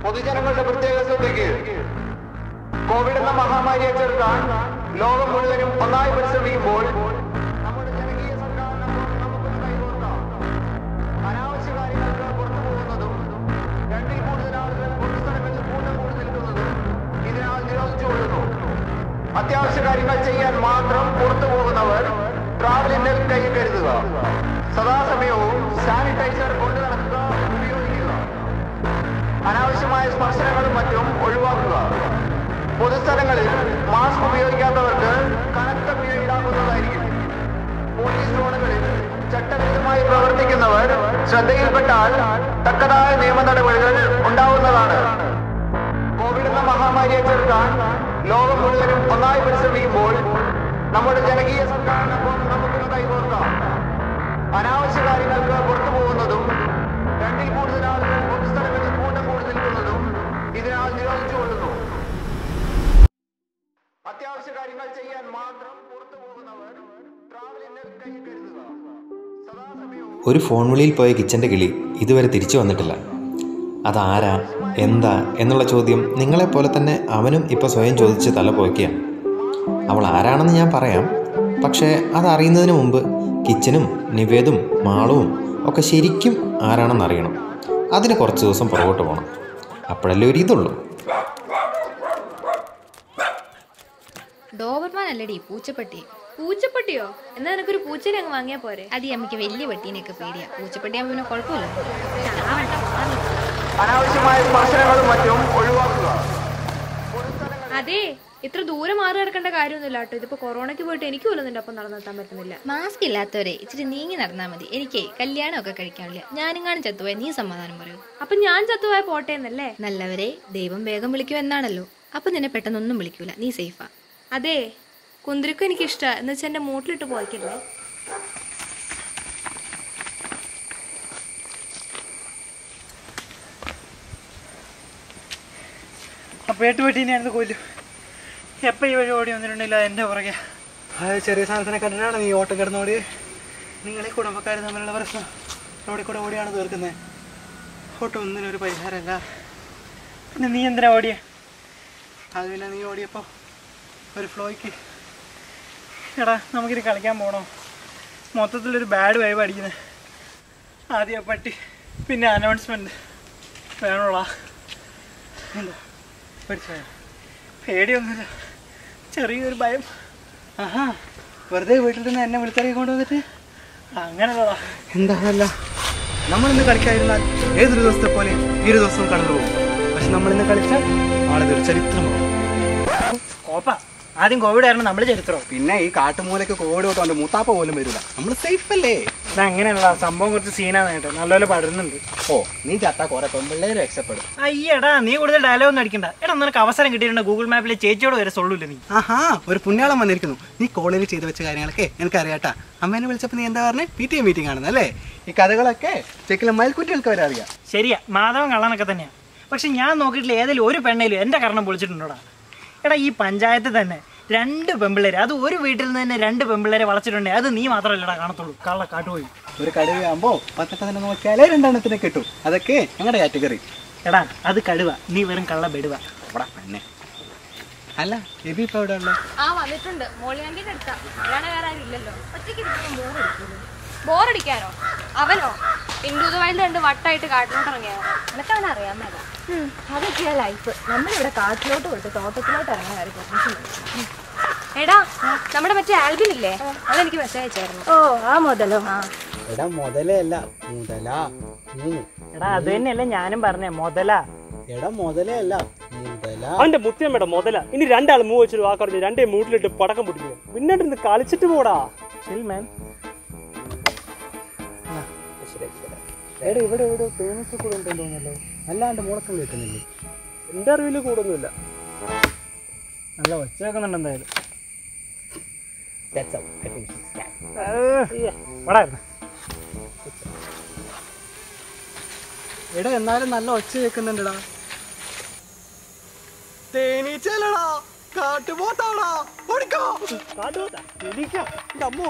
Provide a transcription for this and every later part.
പൊതുജനങ്ങളുടെ പ്രത്യേക ശ്രദ്ധയ്ക്ക് കോവിഡ് എന്ന മഹാമാരിയെ ചെറുക്കാൻ ലോകം മുഴുവനും ഒന്നായി പരിശ്രമിക്കുമ്പോൾ നമ്മുടെ ജനകീയ സംഘാടനമൊപ്പം നമുക്കൊന്ന് കൈകോർക്കാം അനാവശ്യ കാര്യങ്ങൾക്ക് പുറത്തു പോകുന്നതും രണ്ടിൽ കൂടുതൽ ആളുകൾ പൊതുസ്ഥലങ്ങളിൽ കൂട്ടം കൂടി നിൽക്കുന്നതും ഇതിനാൽ നിരോധിച്ചുകൊള്ളുന്നു അത്യാവശ്യ കാര്യങ്ങൾ ചെയ്യാൻ മാത്രം പുറത്തു പോകുന്നവർ ട്രാവലിന്റെ കൈ കരുതുക സദാസമയവും സാനിറ്റൈസർ കൊണ്ടു നടക്കുക ഉപയോഗിക്കുക അനാവശ്യമായ സ്പർശനങ്ങളും മറ്റും ഒഴിവാക്കുക പൊതുസ്ഥലങ്ങളിൽ മാസ്ക് ഉപയോഗിക്കാത്തവർക്ക് കനത്ത പിഴ ഈടാക്കുന്നതായിരിക്കും പോലീസ് സോണുകളിൽ ചട്ടവിരുദ്ധമായി പ്രവർത്തിക്കുന്നവർ ശ്രദ്ധയിൽപ്പെട്ടാൽ തക്കതായ നിയമ നടപടികൾ ഉണ്ടാവുന്നതാണ് കോവിഡ് എന്ന മഹാമാരിയെ ചെറുക്കാൻ ലോകം മുഴുവനും ഒന്നായി പരിശ്രമിക്കുമ്പോൾ നമ്മുടെ ജനകീയ സംഘാടനമൊപ്പം നമുക്കൊന്ന് കൈകോർക്കാം അനാവശ്യ കാര്യങ്ങൾക്ക് പുറത്തു പോകുന്നതും രണ്ടിൽ കൂടുതൽ ആളുകൾ പൊതുസ്ഥലങ്ങളിൽ കൂട്ടം കൂടി നിൽക്കുന്നതും ഇതിനാൽ നിരോധിച്ചുകൊള്ളുന്നു അത്യാവശ്യ കാര്യങ്ങൾ ചെയ്യാൻ മാത്രം പുറത്തു പോകുന്നവർ ട്രാവലിന്റെ കൈ കരുതുക സദാസമയവും ഒരു ഫോൺ വിളിയിൽ പോയ കിച്ചൻ്റെ കിളി ഇതുവരെ തിരിച്ചു വന്നിട്ടില്ല അതാരാ എന്താ എന്നുള്ള ചോദ്യം നിങ്ങളെപ്പോലെ തന്നെ അവനും ഇപ്പോൾ സ്വയം ചോദിച്ച് തല പോയ്ക്കുകയാണ് അവൾ ആരാണെന്ന് ഞാൻ പറയാം പക്ഷേ അതറിയുന്നതിന് മുമ്പ് കിച്ചനും നിവേദും മാളവും ഒക്കെ ശരിക്കും ആരാണെന്ന് അറിയണം അതിന് കുറച്ച് ദിവസം പുറകോട്ട് പോകണം അപ്പോഴല്ലേ ഒരു ഇതുള്ളൂ ഡോബർമാൻ അല്ലടി പൂച്ചപ്പട്ടി പൂച്ചപ്പട്ടിയോ എന്നാ നിനക്കൊരു പൂച്ചനെ അങ്ങ് വാങ്ങിയാ പോരെ അത് ഈ അമ്മയ്ക്ക് വലിയ പട്ടീനെയൊക്കെ പേടിയാ പൂച്ചപ്പട്ടിയാകുമ്പോൾ പിന്നെ കുഴപ്പമില്ല അനാവശ്യമായ സ്പർശനങ്ങളും മറ്റും ഒഴിവാക്കുക അതെ ഇത്ര ദൂരം മാറി കിടക്കേണ്ട കാര്യമൊന്നുമില്ല കേട്ടോ ഇതിപ്പോ കൊറോണയ്ക്ക് പോയിട്ട് എനിക്ക് പോലും നിന്റെ ഒപ്പം നടന്നെത്താൻ പറ്റുന്നില്ല മാസ്ക് ഇല്ലാത്തവരെ ഇച്ചിരി നീങ്ങി നടന്നാൽ മതി എനിക്ക് കല്യാണമൊക്കെ കഴിക്കാനില്ല ഞാനിങ്ങാനും ചത്തുപോയ നീ സമാധാനം പറയൂ അപ്പൊ ഞാൻ ചത്തുപോയ പോട്ടെ എന്നല്ലേ നല്ലവരെ ദൈവം വേഗം വിളിക്കും എന്നാണല്ലോ അപ്പൊ നിന്നെ പെട്ടെന്നൊന്നും വിളിക്കൂല നീ സേഫാ അതെ കുന്തിരിക്കും എനിക്ക് ഇഷ്ടാ എന്ന് വെച്ചാൽ എന്റെ മൂട്ടിലിട്ട് പോയിക്കല്ലേ അപ്പോൾ എട്ട് വെട്ടീനെയാണെന്ന് കൊല്ലും എപ്പോൾ ഈ വഴി ഓടി വന്നിട്ടുണ്ടെങ്കിൽ അത് എൻ്റെ പുറകെ അത് ചെറിയ സാധനത്തിനെ കണ്ടിട്ടാണ് നീ ഓട്ടം കിടന്നോടി നിങ്ങളെ കുടുംബക്കാർ തമ്മിലുള്ള പ്രശ്നം റോഡിൽ കൂടെ ഓടിയാണ് തീർക്കുന്നത് ഓട്ടം ഒന്നിനും ഒരു പരിഹാരമല്ല പിന്നെ നീ എന്തിനാ ഓടിയേ അത് പിന്നെ നീ ഓടിയപ്പോൾ ഒരു ഫ്ലോയ്ക്ക് എടാ നമുക്കിത് കളിക്കാൻ പോകണോ മൊത്തത്തിലൊരു ബാഡ് വൈബ് അടിക്കുന്നത് ആദ്യം ആ പട്ടി പിന്നെ അനൗൺസ്മെൻറ്റ് വേണോളാ എന്താ പഠിച്ചോ പേടിയൊന്നുമില്ല ചെറിയൊരു ഭയം ആഹാ വെറുതെ വീട്ടിൽ നിന്ന് എന്നെ വിളിച്ചിറങ്ങി കൊണ്ടുവന്നിട്ട് അങ്ങനെയുള്ളതാ എന്താണല്ല നമ്മളിന്ന് കളിക്കാതിരുന്നാൽ ഏതൊരു ദിവസത്തെ പോലെ ഈ ഒരു ദിവസവും കടന്നു പോകും പക്ഷെ നമ്മളിന്ന് കളിച്ചാൽ നാളെ ഒരു ചരിത്രമാവും കോപ്പ ആദ്യം കോവിഡ് ആയിരുന്നു നമ്മൾ ചരിത്രം പിന്നെ ഈ കാട്ടുമൂലക്ക് കോവിഡ് തൊട്ട് അവന്റെ മൂത്താപ്പ പോലും വരില്ല നമ്മൾ സേഫ് അല്ലേ ഇത് അങ്ങനെയുള്ള സംഭവം കുറച്ച് സീനാണ് കേട്ടോ നല്ലപോലെ പടരുന്നുണ്ട് ഓ നീ ചത്താ കുറെ പെമ്പിള്ളേര് രക്ഷപ്പെടും അയ്യടാ നീ കൂടുതൽ ഡയലോഗ് ഒന്നും അടിക്കണ്ട എടാ നിനക്ക് അവസരം കിട്ടിയിട്ടുണ്ട് ഗൂഗിൾ മാപ്പിൽ ചേച്ചിയോട് വരെ സൊള്ളൂല്ലേ നീ ആഹാ ഒരു പുണ്യാളം വന്നിരിക്കുന്നു നീ കോളേജിൽ ചെയ്തു വെച്ച കാര്യങ്ങളൊക്കെ എനിക്ക് അറിയാട്ടാ അമ്മേനെ വിളിച്ചപ്പോൾ നീ എന്താ പറഞ്ഞേ പി ടി എ മീറ്റിംഗ് ആണെന്ന് അല്ലേ ഈ കഥകളൊക്കെ ചെക്കിലെ മയൽക്കുട്ടികൾക്ക് വരെ അറിയാം ശരിയാ മാധവൻ കള്ളനൊക്കെ തന്നെയാ പക്ഷെ ഞാൻ നോക്കിയിട്ടില്ല ഏതെങ്കിലും ഒരു പെണ്ണയിലും എൻ്റെ കർണം പൊളിച്ചിട്ടുണ്ടോടാ എടാ ഈ പഞ്ചായത്ത് തന്നെ രണ്ട് പെമ്പിള്ളേര് അത് ഒരു വീട്ടിൽ നിന്ന് തന്നെ രണ്ട് പെമ്പിള്ളേരെ വളച്ചിട്ടുണ്ടെങ്കിൽ അത് നീ മാത്രമല്ലടാ കാണത്തുള്ളൂ കള്ള കാട്ടുപോയി ഒരു കടുവയാകുമ്പോ പത്തൊക്കെ തന്നെ നോക്കിയാലേ രണ്ടെണ്ണത്തിനെ കിട്ടും അതൊക്കെ ഞങ്ങളുടെ കാറ്റഗറി എടാ അത് കടുവ നീ വെറും കള്ള ബെടുവ അവിടെ തന്നെ അല്ല എബി ഇപ്പൊ എവിടെ ഉള്ളത് ആ വന്നിട്ടുണ്ട് മോളിയാണ്ടിന്റെ അടുത്താ അല്ലാണ്ട് വേറെ ആരും ഇല്ലല്ലോ ഒറ്റയ്ക്ക് ബോറടിക്കാനോ അവനോ ഇൻഡു വൈൽഡ് രണ്ട് വട്ടായിട്ട് കാട്ടിലോട്ട് ഇറങ്ങിയോ നിനക്ക് അവനെ അറിയാൻ മേല അതൊക്കെയാ ലൈഫ് നമ്മളിവിടെ കാട്ടിലോട്ട് വിട്ട് തോട്ടത്തിലോട്ട് ഇറങ്ങാൻ കാര്യം പെർമിഷൻ എടാ നമ്മുടെ മറ്റേ ആൽബിൻ ഇല്ലേ അതെനിക്ക് മെസ്സേജ് അയച്ചായിരുന്നു ഓ ആ മുതലോ ആ എടാ മുതലേ അല്ല മുതലാ മൂന്ന് എടാ അത് തന്നെയല്ല ഞാനും പറഞ്ഞേ മുതലാ എടാ മുതലേ അല്ല മുതലാ അവന്റെ മുത്തിയമ്മയുടെ മുതല ഇനി രണ്ടാൾ മൂവ് വെച്ചിട്ട് വാക്കറിഞ്ഞ് രണ്ടേ മൂട്ടിലിട്ട് പടക്കം പൊട്ടിക്കുക പിന്നീട് ഇന്ന് കളിച്ചിട്ട് പോടാ ശരി മാൻ എടാ ഇവിടെ ഇവിടെ ഫേമസ് കൂടെ ഉണ്ടെന്ന് തോന്നുന്നല്ലോ അല്ലാണ്ട് മുളക്കം കേൾക്കുന്നില്ലേ എന്റെ അറിവിൽ കൂടൊന്നുമില്ല നല്ല ഒച്ച വെക്കുന്നുണ്ട് എന്തായാലും എടാ എന്നാലും നല്ല ഒച്ച കേൾക്കുന്നുണ്ടടാ തേനീച്ചല്ലടാ കാട്ടുപോത്താടാ ഓടിക്കോ കാട്ടുപോത്താ? എണീക്കാം. എൻ്റെ അമ്മോ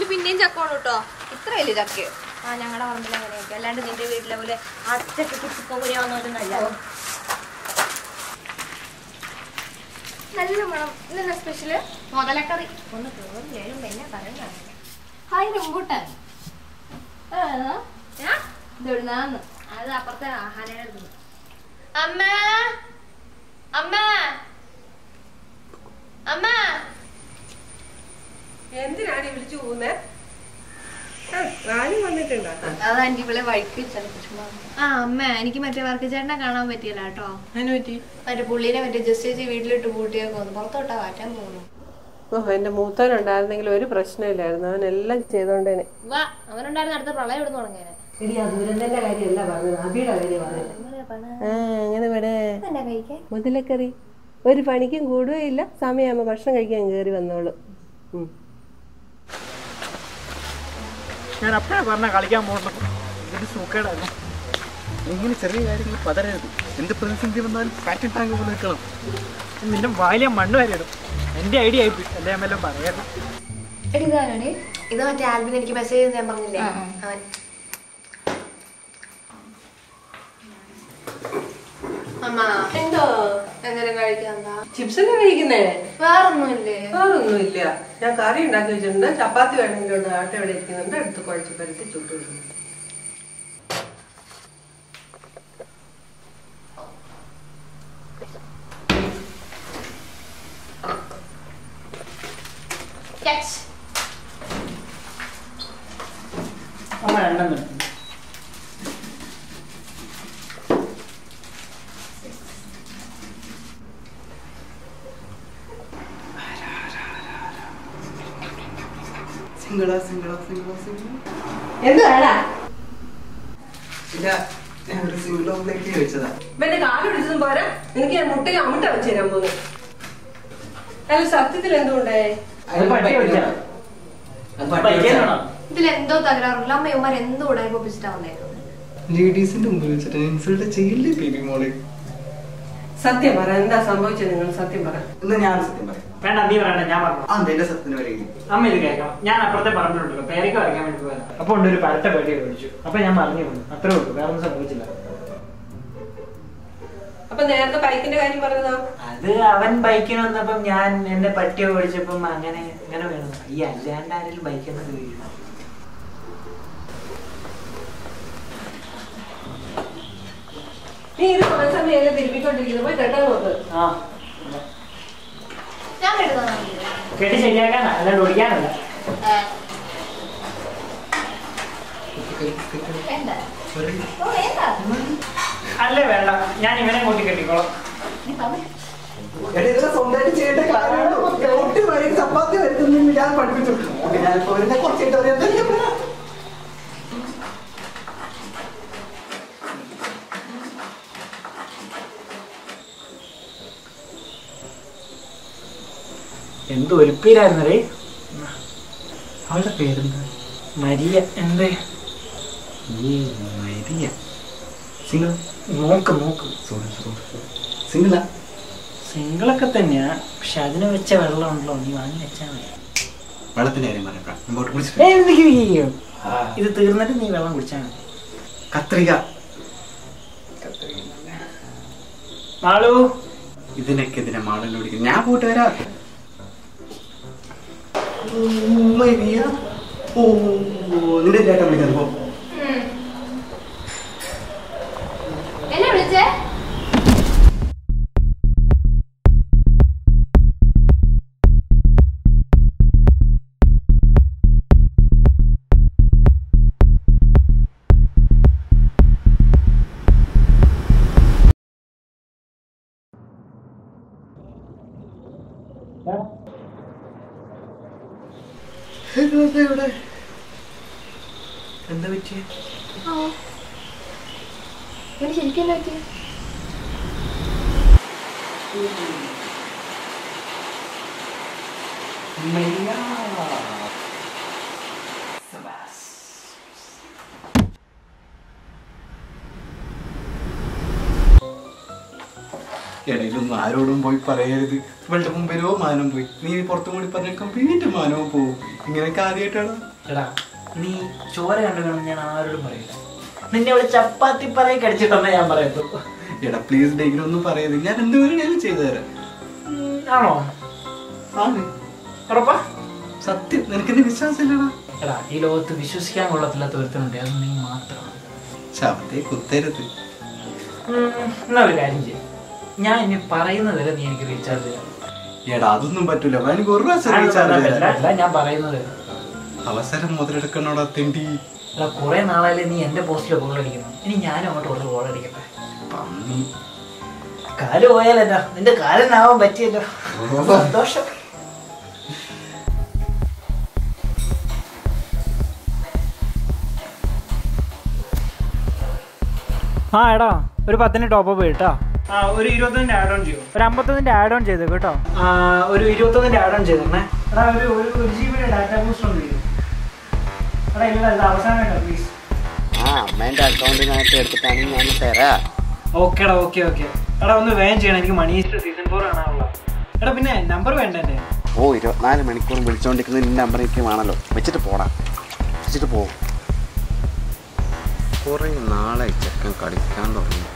പിന്നെയും ചക്കോളൂ കേട്ടോ ഇത്ര വലിയ ചക്കയോ ആ ഞങ്ങളുടെ പറമ്പിൽ അങ്ങനെയൊക്കെ അല്ലാണ്ട് നിന്റെ വീട്ടിലെ പോലെ അച്ചക്ക് ചിക്കൻ കഴിയാമോ നല്ല മണം ഇന്നെന്താ സ്പെഷ്യല് മുതലക്കറി ഒന്ന് തീർന്നു കഴിയുമ്പോ എന്നെ പറയുന്നതാണ് ഹായ് റംബൂട്ടാൻ ഇതെവിടുന്നാന്ന് അത് അപ്പുറത്തെ ആഹാരം അമ്മ അമ്മ അമ്മ എന്തിനാണ് ഈ വിളിച്ചു പോകുന്നത് റാണി വന്നിട്ടുണ്ടോ അതാ എനിക്ക് ഇവിടെ വഴിക്ക് ആ അമ്മ എനിക്ക് മറ്റേ വർക്ക് ചേട്ടനെ കാണാൻ പറ്റിയില്ല കേട്ടോ അതിന് പറ്റി മറ്റേ പുള്ളീനെ മറ്റേ ജസ്റ്റ് ചേച്ചി വീട്ടിലിട്ട് പൂട്ടിയൊക്കെ വന്നു പുറത്തോട്ടാ മാറ്റാൻ പോകുന്നു ഓ എന്റെ മൂത്തവനുണ്ടായിരുന്നെങ്കിൽ ഒരു പ്രശ്നമില്ലായിരുന്നു അവനെല്ലാം ചെയ്തോണ്ടേനെ വാ അവനുണ്ടായിരുന്ന അടുത്ത പ്രളയം ഇവിടെ തുടങ്ങിയത് എടി ആ ദുരന്തന്റെ കാര്യമല്ല പറഞ്ഞത് അബിയുടെ കാര്യം പറഞ്ഞത് ആ അങ്ങനെ ഇവിടെ എന്നാ കഴിക്കാൻ മുതലക്കറി ഒരു പണിക്കും കൂടുകയില്ല സമയമാകുമ്പോൾ ഭക്ഷണം കഴിക്കാൻ കയറി വന്നോളൂ ഉം. ഞാൻ അപ്പോഴാണ് പറഞ്ഞ കളിക്കാൻ പോകണം ഇത് സൂക്കേടായിരുന്നു ഇങ്ങനെ ചെറിയ കാര്യങ്ങൾ പതരരുത് എന്ത് പ്രതിസന്ധി വന്നാലും പാറ്റൻ ടാങ്ക് പോലെ നിൽക്കണം നിന്റെ വായിലെ മണ്ണ് വരെ ഇടും എൻ്റെ ഐഡിയ ആയിപ്പോയി അല്ലേ ഞാൻ വല്ലതും പറയായിരുന്നു എടി ഇതാരാണ് ഇത് മറ്റേ ആൽബിന് എനിക്ക് മെസ്സേജ് ചെയ്ത് ഞാൻ പറഞ്ഞില്ലേ അവൻ അമ്മ എന്തോ എന്തെങ്കിലും കഴിക്കാന്താ ചിപ്സ് ഒക്കെ കഴിക്കുന്നേ വേറൊന്നുമില്ലേ വേറൊന്നുമില്ല ഞാൻ കറി ഉണ്ടാക്കി വെച്ചിട്ടുണ്ട് ചപ്പാത്തി വേണമെങ്കിൽ ഉണ്ട് ആട്ട ഇവിടെ ഇരിക്കുന്നുണ്ട് എടുത്ത് കുഴച്ച് പരത്തി ചുട്ടു വിടുന്നു Yes. അമ്മ എണ്ണം നിർത്തി സിംഗിളാ സിംഗിളാ സിംഗിളാ സിംഗിളാ എന്താടാ ഇല്ല ഞാൻ ഒരു സിംഗിൾ ഓംലേക്ക് ചോദിച്ചതാ ഇവന്റെ കാല് പിടിച്ചതും പോരാ എനിക്ക് ഞാൻ മുട്ടയിൽ അമിട്ട വെച്ച് തരാൻ പോകുന്നു അല്ല സത്യത്തിൽ എന്തുകൊണ്ടേ അത് പട്ടി വിളിച്ചാ പൈക്കാനാണോ ഇതിൽ എന്തോ തകരാറുള്ള അമ്മ ഇവന്മാർ എന്തോ ഉടായ്പ ഒപ്പിച്ചിട്ടാ വന്നേക്കുന്നത് ലേഡീസിന്റെ മുമ്പിൽ വെച്ചിട്ട് ഇൻസൾട്ട് ചെയ്യില്ലേ ബേബി മോളെ സത്യം പറ എന്താ സംഭവിച്ചത് നിങ്ങൾ സത്യം പറ എന്നാ ഞാൻ സത്യം പറയാം വേണ്ട നീ പറയണ്ട ഞാൻ പറഞ്ഞു ആ എന്റെ സത്യത്തിന് വരെയും അമ്മ ഇത് കേൾക്കണം ഞാൻ അപ്പുറത്തെ പറമ്പിലുണ്ടല്ലോ പേരയ്ക്ക വരയ്ക്കാൻ വേണ്ടി പോയതാ അപ്പൊ ഉണ്ട് ഒരു പരട്ട പേടി മേടിച്ചു അപ്പൊ ഞാൻ പറഞ്ഞു വന്നു അത്രേ ഉള്ളൂ വേറെ ഒന്നും സംഭവിച്ചില്ല അപ്പൊ നേരത്തെ ബൈക്കിന്റെ കാര്യം പറഞ്ഞതോ അത് അവൻ ബൈക്കിന് വന്നപ്പം ഞാൻ എന്റെ പട്ടിയെ ഓടിച്ചപ്പം അങ്ങനെ അങ്ങനെ വേണം ഈ അല്ലാണ്ട് ആരെങ്കിലും ബൈക്കിനൊക്കെ വീഴും നീ ഇത് സമയം എല്ലാം തിരുപ്പിക്കൊണ്ടിരിക്കുന്നു പോയി കെട്ടാൻ നോക്ക് ആ ഞാൻ എടുത്തതാ കെട്ടി ശരിയാക്കാനാ അല്ലാണ്ട് ഓടിക്കാനല്ല വേണ്ട ഓ വേണ്ട അല്ലേ വേണ്ട ഞാൻ ഇവനെ കൂട്ടി കെട്ടിക്കോളാം നീ തന്നെ എടാ, ഇതെല്ലാം സ്വന്തമായിട്ട് ചെയ്യേണ്ട കാര്യമാണ്. ഒട്ടും വരെ ചപ്പാത്തി വരുത്തുന്നില്ല ഞാൻ പഠിപ്പിച്ചു ഓക്കേ, ഞാൻ ഇപ്പൊ വരുന്ന കുറച്ചായിട്ട് അറിയാം എന്താ ഞാൻ പറയാ? എന്ത് ഒലിപ്പീരായിരുന്നേ അവളുടെ പേരെന്താ മരിയ എന്തേ ഈ മരിയ സിംഗിൾ നോക്ക് നോക്ക് സോറി സോറി സിംഗിളാ സിംഗിളൊക്കെ തന്നെയാ പക്ഷെ അതിന് വെച്ച വെള്ളം ഉണ്ടല്ലോ നീ വാങ്ങി വെച്ചാ മതി വെള്ളത്തിന്റെ കാര്യം പറയാം മുമ്പോട്ട് ഏയ്, പിടിച്ചിട്ട് എന്തൊക്കെ ഈ- ഇത് തീർന്നിട്ട് നീ വെള്ളം കുടിച്ചാൽ മതി കത്രിക മാളു ഇതിനൊക്കെ ഇതിനെ മാടൽ പിടിക്കും ഞാൻ പോയിട്ട് വരാം ഓ, മരിയ ഓ നിന്റെ ചേട്ടൻ വിളിക്കാൻ പോ എന്നെ വിളിച്ചേ ഇവിടെ എന്താ പറ്റിയ എനിക്ക് ശരിക്കും എന്നാ പറ്റി ഇടയിലൊന്നും ആരോടും പോയി പറയരുത് ഇവളുടെ മുമ്പിലോ മാനം പോയി നീ പുറത്തും കൂടി പറഞ്ഞേക്കും വീണ്ടും മാനവും പോവും ഇങ്ങനെയൊക്കെ ആദ്യമായിട്ടാണ് എടാ നീ ചോര കണ്ടു കാണും ഞാൻ ആരോടും പറയില്ല നിന്നെ ഇവിടെ ചപ്പാത്തി പറയെ കടിച്ചിട്ടുണ്ടെന്ന് ഞാൻ പറയത്തുള്ളൂ എടാ പ്ലീസ് ഡെയിലി ഒന്നും പറയരുത് ഞാൻ എന്തുവരെ ചെയ്തു തരാം ഉം, ആണോ ആണ് ഉറപ്പാ സത്യം നിനക്കെന്നെ വിശ്വാസമില്ലടാ എടാ ഈ ലോകത്ത് വിശ്വസിക്കാൻ കൊള്ളത്തില്ലാത്ത ഒരുത്തനുണ്ട് അത് നീ മാത്രമാണ് ശബ്ദേ കുത്തരുത് ഉം, എന്നാ ഒരു കാര്യം ചെയ്യും ഞാൻ ഇനി പറയുന്നത് വരെ നീ എനിക്ക് റീചാർജ് ചെയ്യാം എടാ അതൊന്നും പറ്റൂല അപ്പൊ എനിക്ക് ഒരു പ്രാവശ്യം റീചാർജ് അല്ല, ചെയ്തരാം. അല്ല, ഞാൻ പറയുന്നത് വരെ. അവസരം മുതലെടുക്കണോടാ തെണ്ടി എടാ കുറെ നാളായാലും നീ എന്റെ പോസ്റ്റിൽ ഗോൾ അടിക്കുന്നു ഇനി ഞാനും അങ്ങോട്ട് ഒരു ഗോൾ അടിക്കട്ടെ പന്നി കാല് പോയാലല്ലോ നിന്റെ കാലനാവാൻ പറ്റിയല്ലോ സന്തോഷം ആ എടാ ഒരു പത്തിന് ടോപ്പ് അപ്പ് കേട്ടോ ആ ഒരു ഇരുപത്തൊന്നിന്റെ ആഡ് ഓൺ ചെയ്യും ഒരു അമ്പത്തൊന്നിന്റെ ആഡ് ഓൺ ചെയ്തു കേട്ടോ ഒരു ഇരുപത്തൊന്നിന്റെ ആഡ് ഓൺ ചെയ്തേ എടാ ഒരു ഒരു ഒരു ജി ബിയുടെ ഡാറ്റ ബൂസ്റ്റ് ഉണ്ട് ചെയ്തു എടാ ഇല്ല ഇത് അവസാനമായിട്ടോ പ്ലീസ് ആ അമ്മേന്റെ അക്കൗണ്ടിനകത്ത് എടുത്തിട്ടാണെങ്കിൽ ഞാൻ തരാം ഓക്കേടാ ഓക്കെ ഓക്കെ എടാ ഒന്ന് വേഗം ചെയ്യണം എനിക്ക് മണി സീസൺ ഫോർ കാണാനുള്ളത് എടാ പിന്നെ നമ്പർ വേണ്ട എൻ്റെ ഓ ഇരുപത്തിനാല് മണിക്കൂർ വിളിച്ചോണ്ടിരിക്കുന്ന നിന്റെ നമ്പർ എനിക്ക് വേണമല്ലോ വെച്ചിട്ട് പോടാ വെച്ചിട്ട് പോ കുറെ നാളെ ചെക്കൻ കളിക്കാൻ തുടങ്ങി